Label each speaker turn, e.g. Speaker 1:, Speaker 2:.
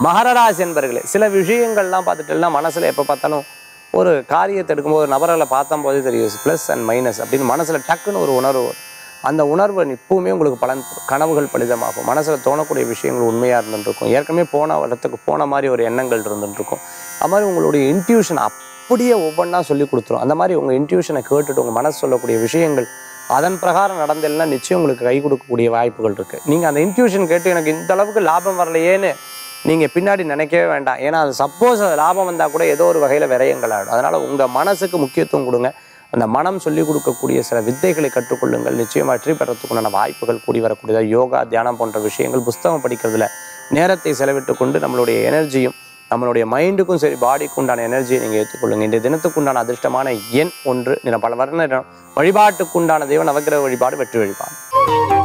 Speaker 1: மகர ராசி என்பர்களே சில விஷயங்கள்லாம் பார்த்துட்டேன்னா மனசில் எப்போ பார்த்தாலும் ஒரு காரியத்தை எடுக்கும்போது ஒரு நபர்களை பார்த்தம்போதே தெரியும் ப்ளஸ் அண்ட் மைனஸ் அப்படின்னு மனசில் டக்குன்னு ஒரு உணர்வு வரும். அந்த உணர்வு எப்பவுமே உங்களுக்கு பலன் தரும். கனவுகள் பலிதமாகும் மனசில் தோணக்கூடிய விஷயங்கள் உண்மையாக இருந்துருக்கும் ஏற்கனவே போன இடத்துக்கு போன மாதிரி ஒரு எண்ணங்கள் இருந்துருக்கும் அது மாதிரி உங்களுடைய இன்ட்யூஷன் அப்படியே ஒவ்வொன்றா சொல்லி கொடுத்துரும் அந்த மாதிரி உங்கள் இன்ட்யூஷனை கேட்டுட்டு உங்கள் மனசு சொல்லக்கூடிய விஷயங்கள் அதன் பிரகாரம் நடந்ததுன்னா நிச்சயம் உங்களுக்கு கை கொடுக்கக்கூடிய வாய்ப்புகள் இருக்குது நீங்கள் அந்த இன்ட்யூஷன் கேட்டு எனக்கு இந்த அளவுக்கு லாபம் வரலையேன்னு நீங்கள் பின்னாடி நினைக்கவே வேண்டாம் ஏன்னா அது சப்போஸ் அது லாபம் வந்தால் கூட ஏதோ ஒரு வகையில் விரயங்கள் ஆகிடும் அதனால் உங்கள் மனசுக்கு முக்கியத்துவம் கொடுங்க அந்த மனம் சொல்லிக் கொடுக்கக்கூடிய சில வித்தைகளை கற்றுக்கொள்ளுங்கள் நிச்சயமாக வெற்றி பெறத்துக்குண்டான வாய்ப்புகள் கூடி வரக்கூடியதாக யோகா தியானம் போன்ற விஷயங்கள் புஸ்தகம் படிக்கிறதுல நேரத்தை செலவிட்டு கொண்டு நம்மளுடைய எனர்ஜியும் நம்மளுடைய மைண்டுக்கும் சரி பாடிக்கும் உண்டான எனர்ஜியை நீங்கள் ஏற்றுக்கொள்ளுங்க இன்றைய தினத்துக்கு உண்டான அதிர்ஷ்டமான எண் ஒன்று நிறம் பல வர்ண நிறம் வழிபாட்டுக்குண்டான தெய்வ நவக்கிரக வழிபாடு வெற்றி வழிபாடு